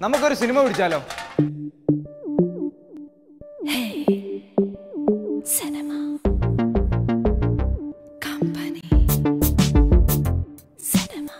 നമുക്കൊരു സിനിമ പിടിച്ചാലോ Cinema. Company. Cinema.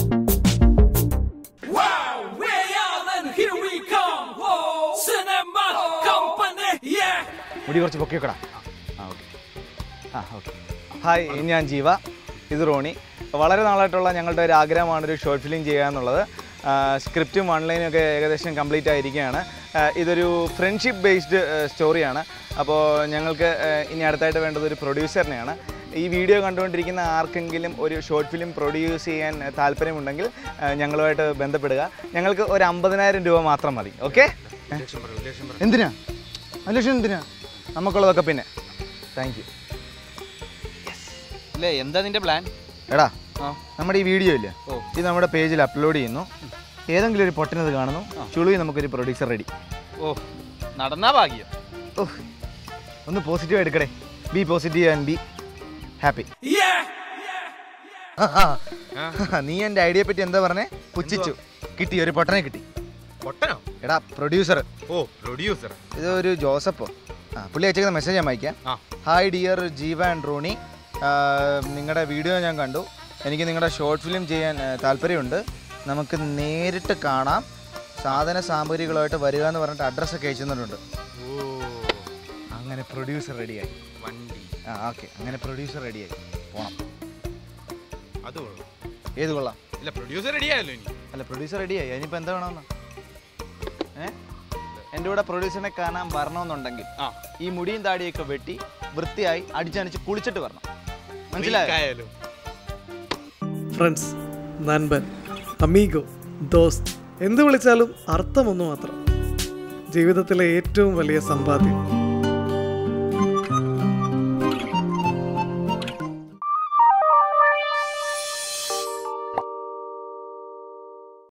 Wow, we're all and here we come. Whoa, cinema company, yeah. മുടി കുറച്ച് പൊക്കി വെക്കടാ ആ ഓക്കെ ആ ഓക്കെ ഹായ് ഞാൻ ജീവ ഇത് റോണി വളരെ നാളായിട്ടുള്ള ഞങ്ങളുടെ ഒരു ആഗ്രഹമാണ് ഒരു ഷോർട്ട് ഫിലിം ചെയ്യുക എന്നുള്ളത് സ്ക്രിപ്റ്റും ഓൺലൈനും ഒക്കെ ഏകദേശം കംപ്ലീറ്റ് ആയിരിക്കുകയാണ് ആ, ഇതൊരു ഫ്രണ്ട്ഷിപ്പ് ബേസ്ഡ് സ്റ്റോറിയാണ് അപ്പോൾ ഞങ്ങൾക്ക് ആ, ഇനി അടുത്തായിട്ട് വേണ്ടത് ഒരു പ്രൊഡ്യൂസറിനെയാണ് ഈ വീഡിയോ കണ്ടുകൊണ്ടിരിക്കുന്ന ആർക്കെങ്കിലും ഒരു ഷോർട്ട് ഫിലിം പ്രൊഡ്യൂസ് ചെയ്യാൻ താല്പര്യമുണ്ടെങ്കിൽ ആ, ഞങ്ങളുമായിട്ട് ബന്ധപ്പെടുക ഞങ്ങൾക്ക് ഒരു അമ്പതിനായിരം രൂപ മാത്രം മതി ഓക്കെ എന്തിനാ ഒരു ലക്ഷം എന്തിനാ നമുക്കുള്ളതൊക്കെ പിന്നെ താങ്ക് യു അല്ലേ എന്താ നിന്റെ പ്ലാൻ എടാ ആ. നമ്മുടെ ഈ വീഡിയോ ഇല്ലേ ഓ. ഇത് നമ്മുടെ പേജിൽ അപ്ലോഡ് ചെയ്യുന്നു ഏതെങ്കിലും ഒരു പൊട്ടനത് കാണുന്നു ചുളുവി നമുക്കൊരു പ്രൊഡ്യൂസർ റെഡി ഓ നടന്നാ ഭാഗ്യം ഓ ഒന്ന് പോസിറ്റീവ് എടുക്കടേ be positive and be happy Yeah. നീ എൻ്റെ ഐഡിയയെ പറ്റി എന്താ പറഞ്ഞേ പുച്ഛിച്ചു കിട്ടി ഒരു പൊട്ടനെ കിട്ടി പൊട്ടനോ എടാ പ്രൊഡ്യൂസർ ഓ പ്രൊഡ്യൂസർ ഇത് ഒരു ജോസഫോ ആ പുള്ളി അയച്ചേക്കുന്ന മെസ്സേജ് ഞാൻ വായിക്കാം ആ. Hi dear Jeeva and Roni നിങ്ങളുടെ വീഡിയോ ഞാൻ കണ്ടു എനിക്ക് നിങ്ങളുടെ ഷോർട്ട് ഫിലിം ചെയ്യാൻ ആ, താല്പര്യമുണ്ട് നമുക്ക് നേരിട്ട് കാണാം സാധന സാമഗ്രികളുമായിട്ട് വരിക എന്ന് പറഞ്ഞിട്ട് അഡ്രസ്സൊക്കെ അയച്ചു തന്നിട്ടുണ്ട് ഓ അങ്ങനെ പ്രൊഡ്യൂസർ റെഡിയായി വണ്ടി ആ ഓക്കെ അങ്ങനെ പ്രൊഡ്യൂസർ റെഡിയായി പോണം അത് കൊള്ളാം ഏത് കൊള്ളാം ഇല്ല പ്രൊഡ്യൂസർ റെഡി ആയല്ലോ ഇനി അല്ല പ്രൊഡ്യൂസർ റെഡിയായി അതിനിപ്പോൾ എന്താ വേണമെന്ന് ഏ എൻ്റെ കൂടെ പ്രൊഡ്യൂസറിനെ കാണാൻ വരണമെന്നുണ്ടെങ്കിൽ ആ ഈ മുടിയും താടിയൊക്കെ വെട്ടി വൃത്തിയായി അടിച്ചടിച്ച് കുളിച്ചിട്ട് വരണം മനസ്സിലായോ ആയാലോ ഫ്രണ്ട്സ് നൻപൻ അമീഗോ ദോസ്ത് എന്ത് വിളിച്ചാലും അർത്ഥം ഒന്ന് മാത്രം ജീവിതത്തിലെ ഏറ്റവും വലിയ സമ്പാദ്യം